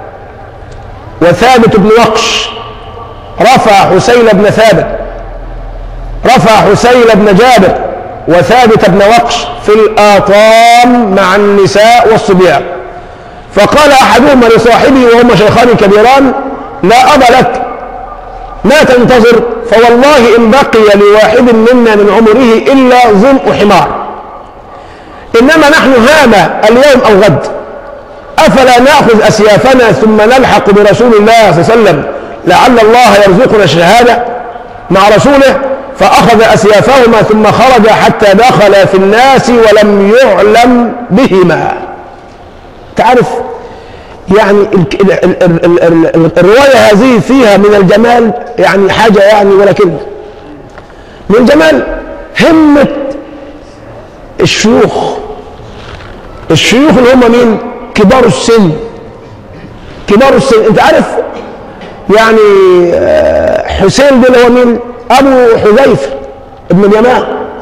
وثابت بن وقش رفع حسين بن ثابت رفع حسين بن جابر وثابت بن وقش في الآطام مع النساء والصبيان فقال أحدهما لصاحبه وهما شيخان كبيران لا أبا لك ما تنتظر فوالله إن بقي لواحد منا من عمره إلا ظمء حمار إنما نحن هذا اليوم أو غد أفلا نأخذ أسيافنا ثم نلحق برسول الله صلى الله عليه وسلم لعل الله يرزقنا الشهادة مع رسوله فأخذ أسيافهما ثم خرج حتى دخل في الناس ولم يعلم بهما تعرف يعني ال ال ال ال ال ال الرواية هذه فيها من الجمال يعني حاجة يعني ولا كلمة من الجمال همة الشيوخ الشيوخ اللي هم مين كبار السن كبار السن انت عارف يعني حسين ده اللي هو مين ابو حذيفه ابن اليمان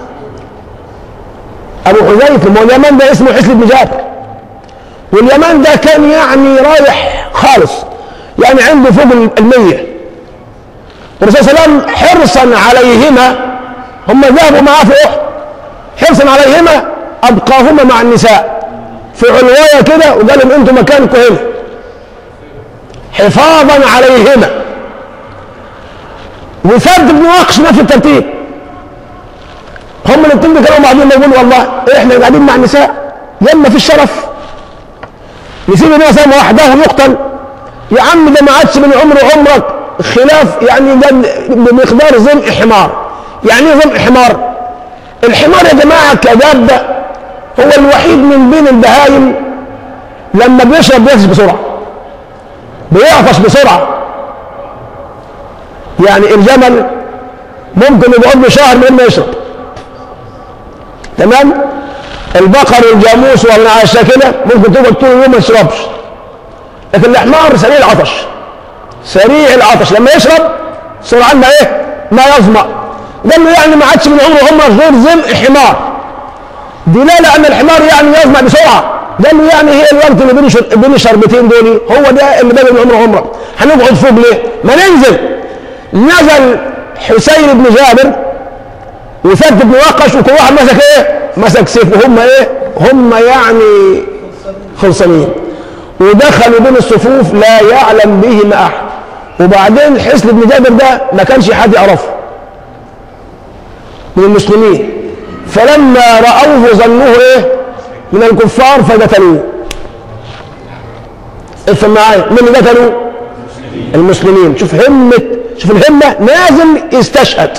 ابو حذيفه ما هو اليمان ده اسمه حسن بن جابر واليمان ده كان يعني رايح خالص يعني عنده فوق المية والرسول صلى الله عليه وسلم حرصا عليهما هم ذهبوا معاه في احد حرصا عليهما ابقاهما مع النساء في علوايه كده وقال لهم انتم مكانكم هنا حفاظا عليهما وثبت بن وقش نفس الترتيب هم الاثنين كانوا بعضهم يقولوا والله احنا قاعدين مع النساء يما في الشرف نسيب الناس وحده يقتل يا عم ده ما عادش من عمر عمرك خلاف يعني ده بمقدار ظمء حمار يعني ايه ظمء حمار الحمار يا جماعه كدابه هو الوحيد من بين البهايم لما بيشرب بيعطش بسرعه بيعطش بسرعه يعني الجمل ممكن يقعد له شهر من غير ما يشرب تمام البقر والجاموس والنعاشة كده ممكن تقعد طول اليوم ما تشربش لكن الحمار سريع العطش سريع العطش لما يشرب سرعان ما ايه ما يظمأ قال له يعني ما عادش من عمره هم غير زمء حمار دلالة ان الحمار يعني يظمأ بسرعة قال له يعني هي الوقت اللي بين شر- بين الشربتين دول هو ده اللي باقي من عمره عمره هنقعد فوق ليه؟ ما ننزل نزل حسين بن جابر وثبت بن وقش وكل واحد مسك ايه؟ مسك سيف وهم ايه؟ هم يعني خلصانين ودخلوا بين الصفوف لا يعلم بهم احد وبعدين حسن بن جابر ده ما كانش حد يعرفه من المسلمين فلما رأوه ظنوه ايه؟ من الكفار فقتلوه افهم معايا مين اللي قتلوا؟ المسلمين شوف همة شوف الهمة لازم يستشهد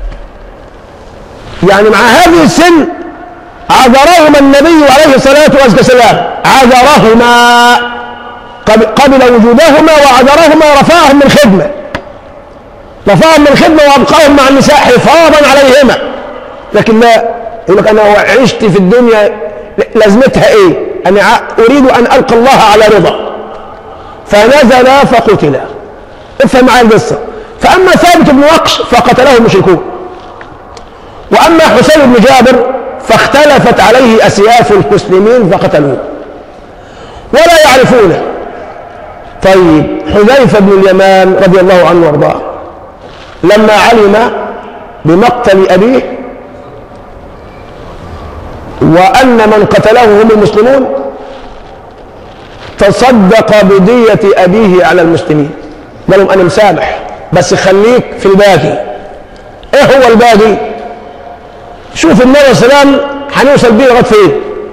يعني مع هذه السن عذرهما النبي عليه الصلاة والسلام عذرهما قب- قبل وجودهما وعذرهما رفعهم من خدمة رفعهم من خدمة وأبقاهم مع النساء حفاظا عليهما لكن لا يقول لك أنا عشت في الدنيا لازمتها إيه أنا ع- أريد أن ألقى الله على رضا فنزل فقتل افهم معايا القصة فأما ثابت بن وقش فقتله المشركون وأما حسين بن جابر فاختلفت عليه أسياف المسلمين فقتلوه ولا يعرفونه طيب حذيفة بن اليمان رضي الله عنه وارضاه لما علم بمقتل أبيه وأن من قتله هم المسلمون تصدق بدية أبيه على المسلمين قال لهم أنا مسامح بس خليك في الباقي إيه هو الباقي؟ شوف النبي صلى الله عليه وسلم هنوصل بيه لغايه فين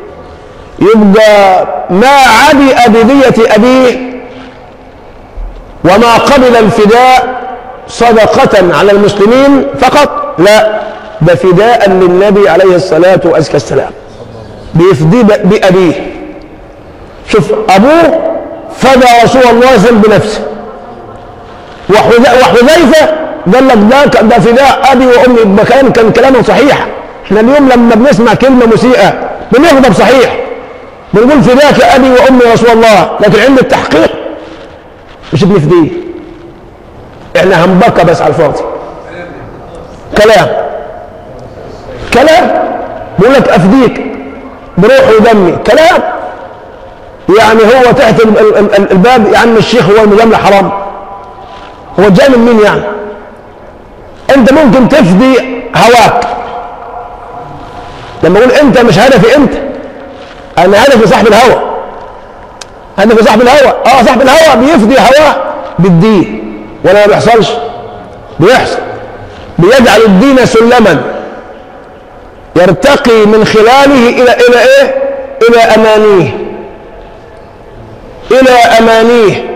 يبقى ما عبئ بدية أبيه وما قبل الفداء صدقة على المسلمين فقط لا ده فداء للنبي عليه الصلاة والسلام بيفدي ب- بأبيه شوف أبوه فدى رسول الله صلى الله عليه وسلم بنفسه وحذ- وحذيفة قال لك ده ده فداء أبي وأمي يبقى كلام كان كلامه صحيح احنا اليوم لما بنسمع كلمة مسيئة بنغضب صحيح بنقول فداك أبي وأمي يا رسول الله لكن عند التحقيق مش بنفديه احنا هنبكى بس على الفاضي كلام كلام بيقول لك افديك بروحي ودمي كلام يعني هو تحت ال- ال- ال- الباب يا عم الشيخ هو المجامله حرام هو جاي من مين يعني انت ممكن تفدي هواك لما اقول انت مش هدفي انت انا هدفي صاحب الهوى هدفي صاحب الهوى اه صاحب الهوى بيفدي هواه بالدين ولا ما بيحصلش بيحصل بيجعل الدين سلما يرتقي من خلاله الى الى ايه الى امانيه الى امانيه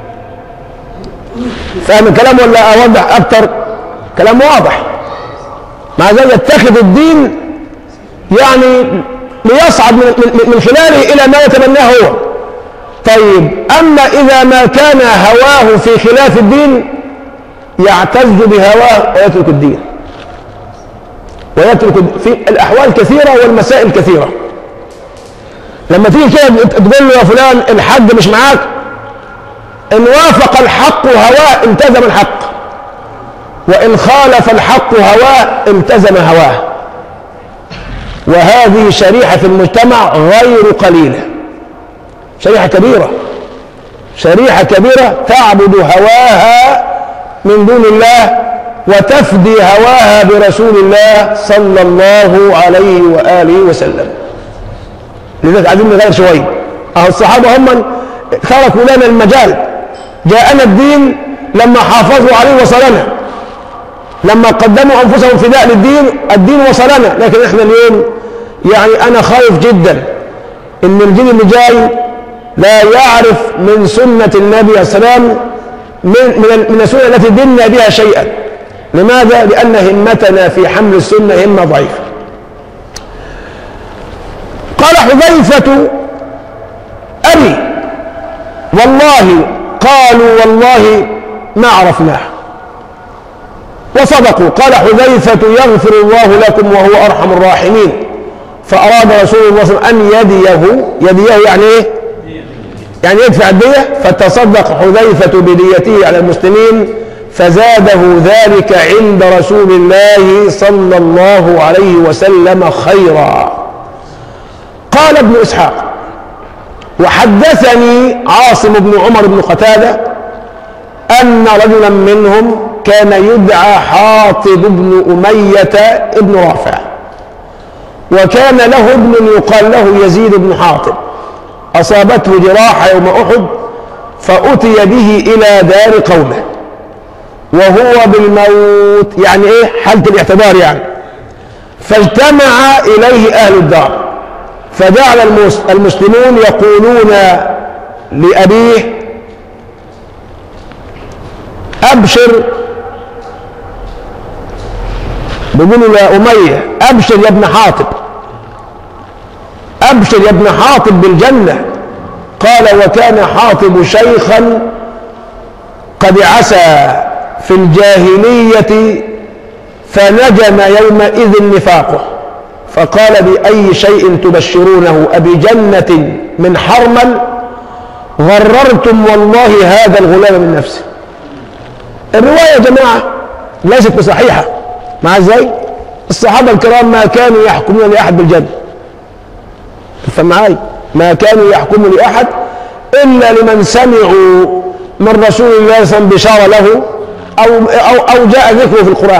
فاهم الكلام ولا اوضح اكتر كلام واضح مع ذلك يتخذ الدين يعني ليصعد من, من, من خلاله الى ما يتمناه هو طيب اما اذا ما كان هواه في خلاف الدين يعتز بهواه ويترك الدين ويترك الد- في الاحوال كثيره والمسائل كثيره لما تيجي كده تقول له يا فلان الحج مش معاك ان وافق الحق هواه التزم الحق وان خالف الحق هواه التزم هواه وهذه شريحه في المجتمع غير قليله شريحه كبيره شريحه كبيره تعبد هواها من دون الله وتفدي هواها برسول الله صلى الله عليه وآله وسلم لذلك عايزين نغير شوية أهو الصحابة هم تركوا لنا المجال جاءنا الدين لما حافظوا عليه وصلنا لما قدموا أنفسهم فداء للدين الدين وصلنا لكن احنا اليوم يعني أنا خايف جدا إن الجيل اللي جاي لا يعرف من سنة النبي عليه السلام من من من السنة التي دلنا بها شيئا لماذا؟ لأن همتنا في حمل السنة همة ضعيفة قال حذيفة أبي والله قالوا والله ما عرفناه وصدقوا قال حذيفة يغفر الله لكم وهو أرحم الراحمين فأراد رسول الله صلى الله عليه وسلم أن يديه يديه يعني إيه؟ يعني يدفع الدية فتصدق حذيفة بديته على المسلمين فزاده ذلك عند رسول الله صلى الله عليه وسلم خيرا قال ابن إسحاق وحدثني عاصم بن عمر بن قتادة أن رجلا منهم كان يدعى حاطب بن أمية ابن رافع وكان له ابن يقال له يزيد بن حاطب أصابته جراحة يوم أحد فأتي به إلى دار قومه وهو بالموت يعني إيه حالة الاعتبار يعني فاجتمع إليه أهل الدار فجعل المس- المسلمون يقولون لأبيه أبشر بيقولوا يا أمية أبشر يا ابن حاطب أبشر يا ابن حاطب بالجنة قال وكان حاطب شيخا قد عسى في الجاهلية فنجم يومئذ نفاقه فقال بأي شيء تبشرونه أبجنة من حرمل غررتم والله هذا الغلام من نفسه الرواية يا جماعة ليست بصحيحة مع ازاي الصحابة الكرام ما كانوا يحكمون لأحد بالجنة تفهم معاي ما كانوا يحكموا لأحد إلا لمن سمعوا من رسول الله صلى الله عليه وسلم بشارة له أو, أو, أو جاء ذكره في القرآن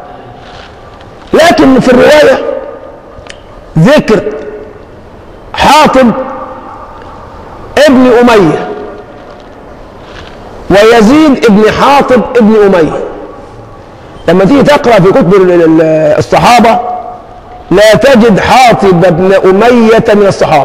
لكن في الرواية ذكر حاطب ابن أمية ويزيد ابن حاطب ابن أمية لما تيجي تقرأ في كتب ال- ال- الصحابة لا تجد حاطب ابن أمية من الصحابة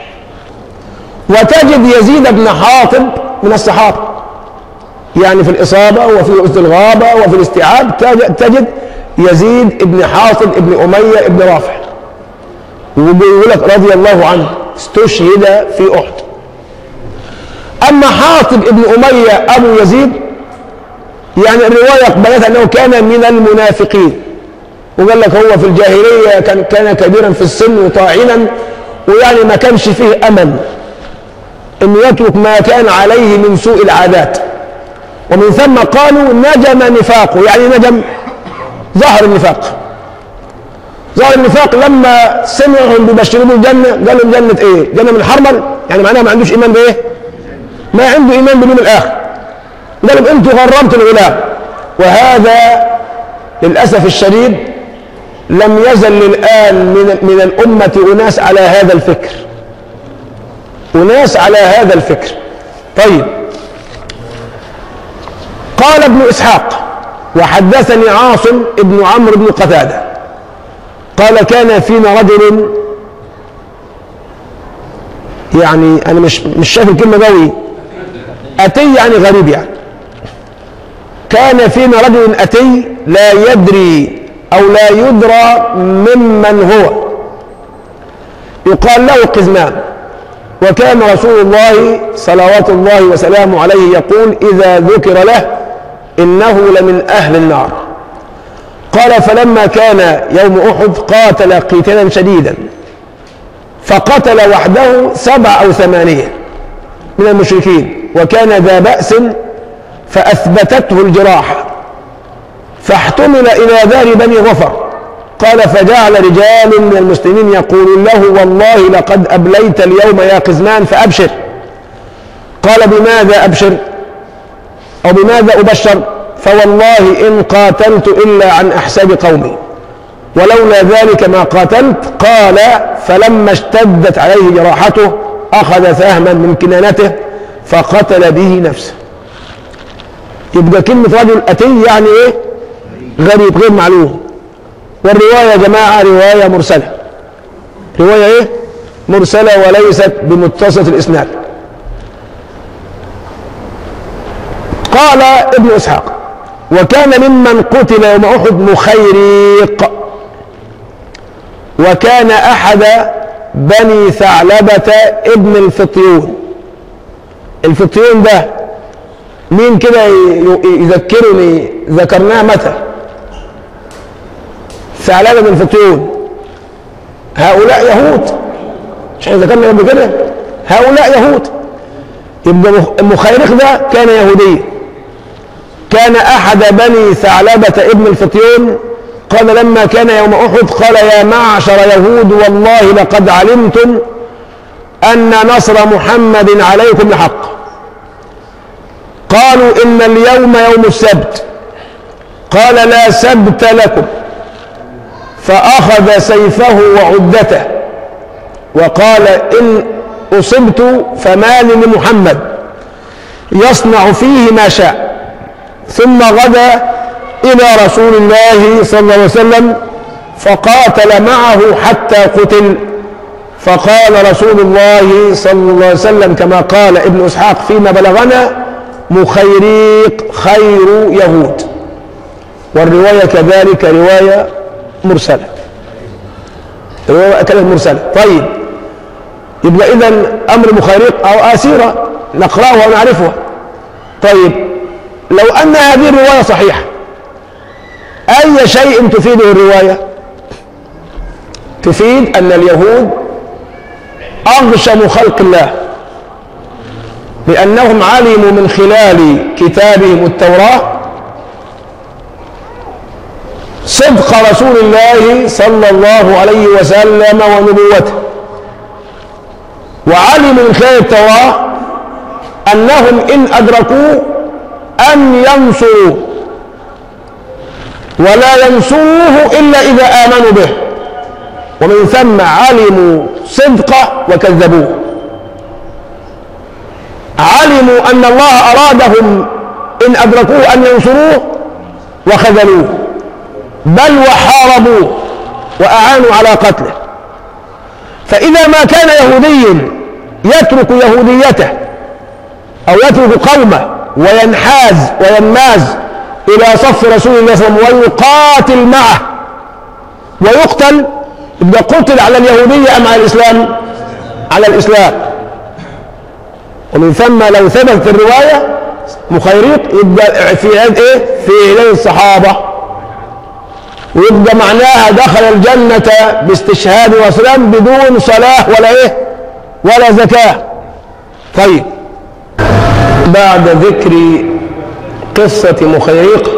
وتجد يزيد بن حاطب من الصحابة يعني في الإصابة وفي أسد الغابة وفي الاستيعاب تج- تجد يزيد ابن حاطب ابن أمية ابن رافع وبيقول لك رضي الله عنه استشهد في أحد أما حاطب ابن أمية أبو يزيد يعني الرواية أقبلت أنه كان من المنافقين وقال لك هو في الجاهلية كان كان كبيرا في السن وطاعنا ويعني ما كانش فيه أمل أنه يترك ما كان عليه من سوء العادات ومن ثم قالوا نجم نفاقه يعني نجم ظهر النفاق ظهر النفاق لما سمعهم بيبشروا بالجنة قالوا الجنة ايه؟ جنة من حرمل يعني معناها ما عندوش ايمان بايه؟ ما عنده ايمان باليوم الاخر قالوا انتوا غرمتوا الغلام وهذا للاسف الشديد لم يزل الان من من الامه اناس على هذا الفكر اناس على هذا الفكر طيب قال ابن اسحاق وحدثني عاصم ابن عمرو بن قتاده قال كان فينا رجل يعني انا مش مش شايف الكلمه قوي اتي يعني غريب يعني كان فينا رجل اتي لا يدري او لا يدرى ممن هو يقال له قزمان وكان رسول الله صلوات الله وسلامه عليه يقول اذا ذكر له انه لمن اهل النار قال فلما كان يوم احد قاتل قتالا شديدا فقتل وحده سبع او ثمانيه من المشركين وكان ذا باس فاثبتته الجراح فاحتمل الى دار بني غفر قال فجعل رجال من المسلمين يقولون له والله لقد ابليت اليوم يا قزمان فابشر قال بماذا ابشر او بماذا ابشر فوالله إن قاتلت إلا عن أحساب قومي ولولا ذلك ما قاتلت قال فلما اشتدت عليه جراحته أخذ سهما من كنانته فقتل به نفسه يبقى كلمة رجل أتي يعني إيه غريب غير معلوم والرواية يا جماعة رواية مرسلة رواية إيه مرسلة وليست بمتصلة الإسناد قال ابن إسحاق وكان ممن قتل يوم أحد مخيريق وكان أحد بني ثعلبة ابن الفطيون الفطيون ده مين كده ي- يذكرني ذكرناه متى ثعلبة بن الفطيون هؤلاء يهود مش احنا ذكرنا قبل كده هؤلاء يهود يبقى مخ- مخيرخ ده كان يهوديا كان احد بني ثعلبة ابن الفطيون قال لما كان يوم احد قال يا معشر يهود والله لقد علمتم ان نصر محمد عليكم لحق قالوا ان اليوم يوم السبت قال لا سبت لكم فاخذ سيفه وعدته وقال ان اصبت فمال لمحمد يصنع فيه ما شاء ثم غدا إلى رسول الله صلى الله عليه وسلم فقاتل معه حتى قتل فقال رسول الله صلى الله عليه وسلم كما قال ابن إسحاق فيما بلغنا مخيريق خير يهود والرواية كذلك رواية مرسلة رواية كانت مرسلة طيب يبقى إذا أمر مخيريق أو آسيرة نقرأها ونعرفها طيب لو أن هذه الرواية صحيحة أي شيء تفيده الرواية تفيد أن اليهود أغشم خلق الله لأنهم علموا من خلال كتابهم التوراة صدق رسول الله صلى الله عليه وسلم ونبوته وعلموا من خلال التوراة أنهم إن أدركوه أن ينصروا ولا ينصروه إلا إذا آمنوا به ومن ثم علموا صدقه وكذبوه علموا أن الله أرادهم إن أدركوه أن ينصروه وخذلوه بل وحاربوه وأعانوا على قتله فإذا ما كان يهوديا يترك يهوديته أو يترك قومه وينحاز وينماز إلى صف رسول الله صلى الله عليه وسلم ويقاتل معه ويقتل يبقى قتل على اليهودية أم على الإسلام؟ على الإسلام ومن ثم لو ثبتت الرواية مخيريق يبقى في عيد إيه؟ في عيدين الصحابة ويبقى معناها دخل الجنة باستشهاد وسلام بدون صلاة ولا إيه؟ ولا زكاة طيب بعد ذكر قصة مخيريق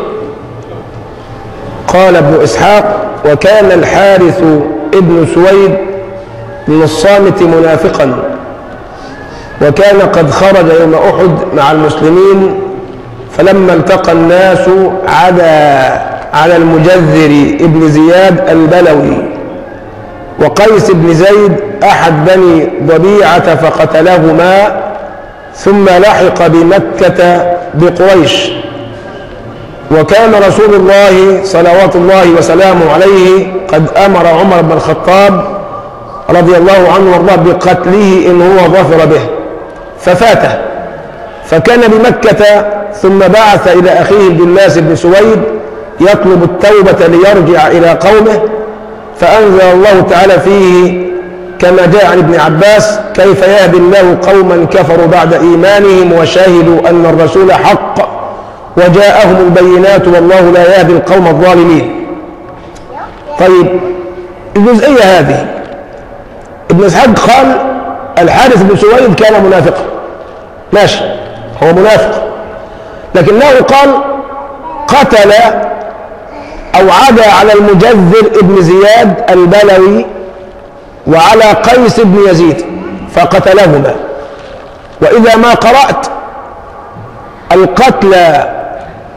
قال ابن إسحاق وكان الحارث ابن سويد من الصامت منافقا وكان قد خرج يوم أحد مع المسلمين فلما التقى الناس عدا على المجذر ابن زياد البلوي وقيس بن زيد أحد بني ضبيعة فقتلهما ثم لحق بمكة بقريش وكان رسول الله صلوات الله وسلامه عليه قد أمر عمر بن الخطاب رضي الله عنه وارضاه بقتله إن هو ظفر به ففاته فكان بمكة ثم بعث إلى أخيه الجلاس بن سويد يطلب التوبة ليرجع إلى قومه فأنزل الله تعالى فيه كما جاء عن ابن عباس كيف يهدي الله قوما كفروا بعد إيمانهم وشهدوا أن الرسول حق وجاءهم البينات والله لا يهدي القوم الظالمين طيب الجزئية هذه ابن اسحاق قال الحارث بن سويد كان منافقا ماشي هو منافق لكنه قال قتل أو عدا على المجذر ابن زياد البلوي وعلى قيس بن يزيد فقتلهما وإذا ما قرأت القتل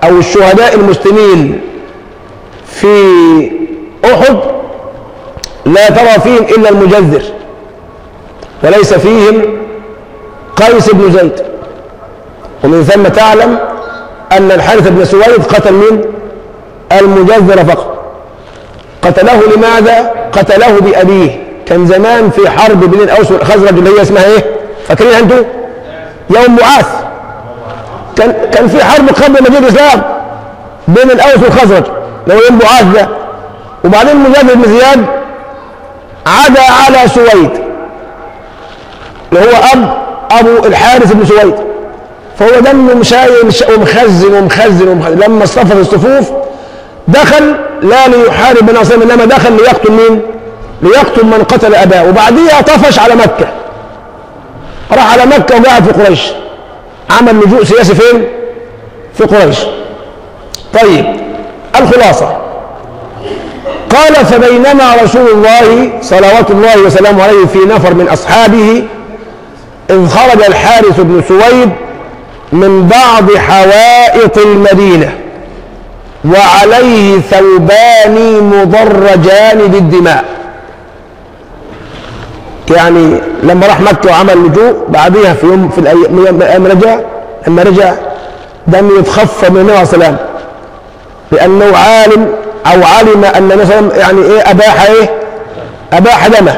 أو الشهداء المسلمين في أحد لا ترى فيهم إلا المجذر وليس فيهم قيس بن زيد ومن ثم تعلم أن الحارث بن سويد قتل من المجذر فقط قتله لماذا؟ قتله بأبيه كان زمان في حرب بين الأوس والخزرج اللي هي اسمها إيه؟ فاكرين أنتم؟ يوم بعاث كان كان في حرب قبل مجيء الإسلام بين الأوس والخزرج اللي هو يوم بعاث ده وبعدين مجاهد بن زياد عدا على سويد اللي هو أب أبو الحارث بن سويد فهو دمه مشايل ومخزن ومخزن ومخزن لما اصطفى الصفوف دخل لا ليحارب بن عاصم انما دخل ليقتل مين؟ ليقتل من قتل اباه وبعديها طفش على مكه راح على مكه وقعد في قريش عمل لجوء سياسي فين؟ في قريش طيب الخلاصه قال فبينما رسول الله صلوات الله وسلامه عليه في نفر من اصحابه اذ خرج الحارث بن سويد من بعض حوائط المدينة وعليه ثوبان مضرجان بالدماء يعني لما راح مكة وعمل لجوء بعديها في يوم في الأيام لما رجع لما رجع دم يتخفى من النبي صلى الله عليه وسلم لأنه عالم أو علم أن النبي صلى الله عليه وسلم يعني إيه أباح إيه أباح دمه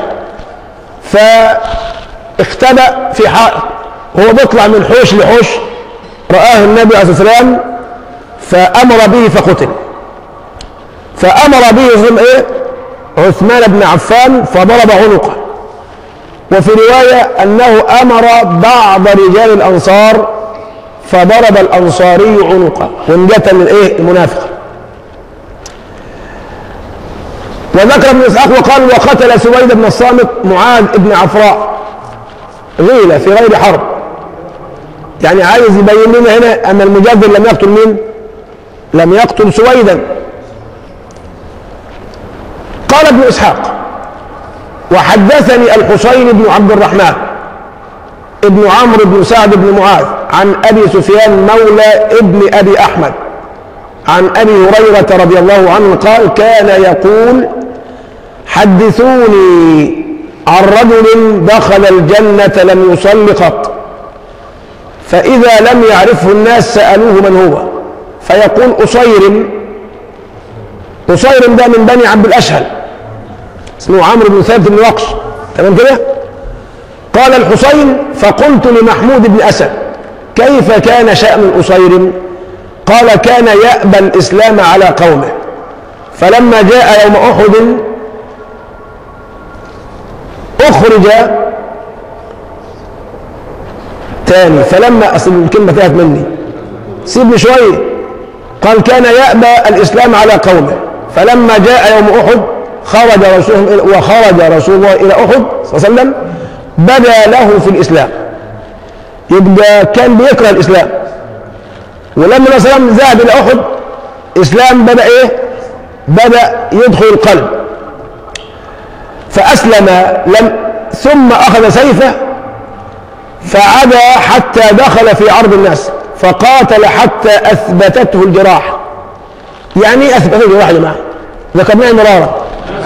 فاختبأ في حائط هو بيطلع من حوش لحوش رآه النبي عليه الصلاة والسلام فأمر به فقتل فأمر به إيه؟ عثمان بن عفان فضرب عنقه وفي رواية أنه أمر بعض رجال الأنصار فضرب الأنصاري عنقه ونجة للإيه المنافق وذكر ابن إسحاق وقال وقتل سويد بن الصامت معاذ بن عفراء غيلة في غير حرب يعني عايز يبين لنا هنا ان المجادل لم يقتل مين لم يقتل سويدا قال ابن اسحاق وحدثني الحسين بن عبد الرحمن ابن عمرو بن سعد بن معاذ عن ابي سفيان مولى ابن ابي احمد عن ابي هريره رضي الله عنه قال كان يقول حدثوني عن رجل دخل الجنه لم يصل قط فإذا لم يعرفه الناس سألوه من هو فيقول أصير أصير ده من بني عبد الأشهل اسمه عمرو بن ثابت بن وقش تمام كده قال الحسين فقلت لمحمود بن أسد كيف كان شأن أصير قال كان يأبى الإسلام على قومه فلما جاء يوم أحد أخرج تاني فلما اصل الكلمه تاهت مني سيبني شويه قال كان يأبى الاسلام على قومه فلما جاء يوم احد خرج رسول وخرج رسول الله الى احد صلى الله عليه وسلم بدا له في الاسلام يبقى كان بيكره الاسلام ولما النبي صلى الله عليه وسلم ذهب الى احد اسلام بدا ايه؟ بدا يدخل القلب فاسلم لم ثم اخذ سيفه فعدا حتى دخل في عرض الناس فقاتل حتى اثبتته الجراح يعني ايه اثبتته الجراح يا جماعه ذكرناها مرارا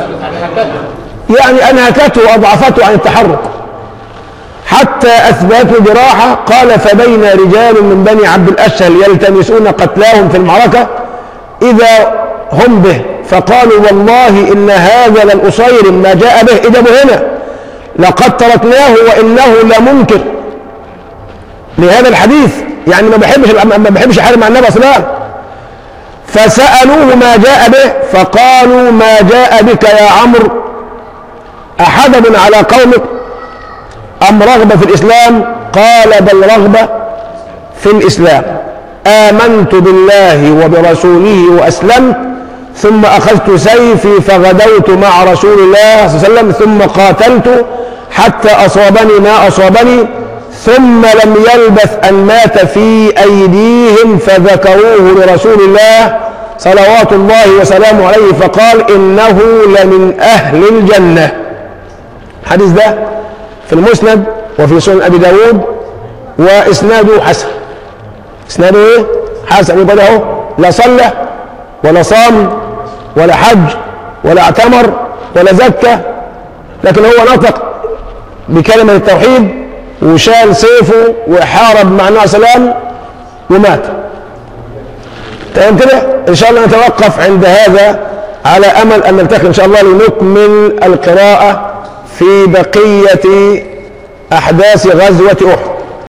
يعني انهكته واضعفته عن التحرك حتى اثبتوا جراحه قال فبين رجال من بني عبد الاشهل يلتمسون قتلاهم في المعركه اذا هم به فقالوا والله ان هذا للاصير ما جاء به اجابوا هنا لقد تركناه وانه لمنكر لهذا الحديث يعني ما بحبش ما بحبش يحارب مع النبي صلى الله عليه وسلم فسألوه ما جاء به فقالوا ما جاء بك يا عمرو أحدب على قومك أم رغبة في الإسلام قال بل رغبة في الإسلام آمنت بالله وبرسوله وأسلمت ثم أخذت سيفي فغدوت مع رسول الله صلى الله عليه وسلم ثم قاتلت حتى أصابني ما أصابني ثم لم يلبث أن مات في أيديهم فذكروه لرسول الله صلوات الله وسلامه عليه فقال إنه لمن أهل الجنة الحديث ده في المسند وفي سنن أبي داود وإسناده حسن إسناده إيه؟ حسن يبقى ده لا صلى ولا صام ولا حج ولا اعتمر ولا زكى لكن هو نطق بكلمة التوحيد وشال سيفه وحارب مع النبي صلى الله عليه وسلم ومات تمام كده ان شاء الله نتوقف عند هذا على امل ان نلتقي ان شاء الله لنكمل القراءة في بقية احداث غزوة احد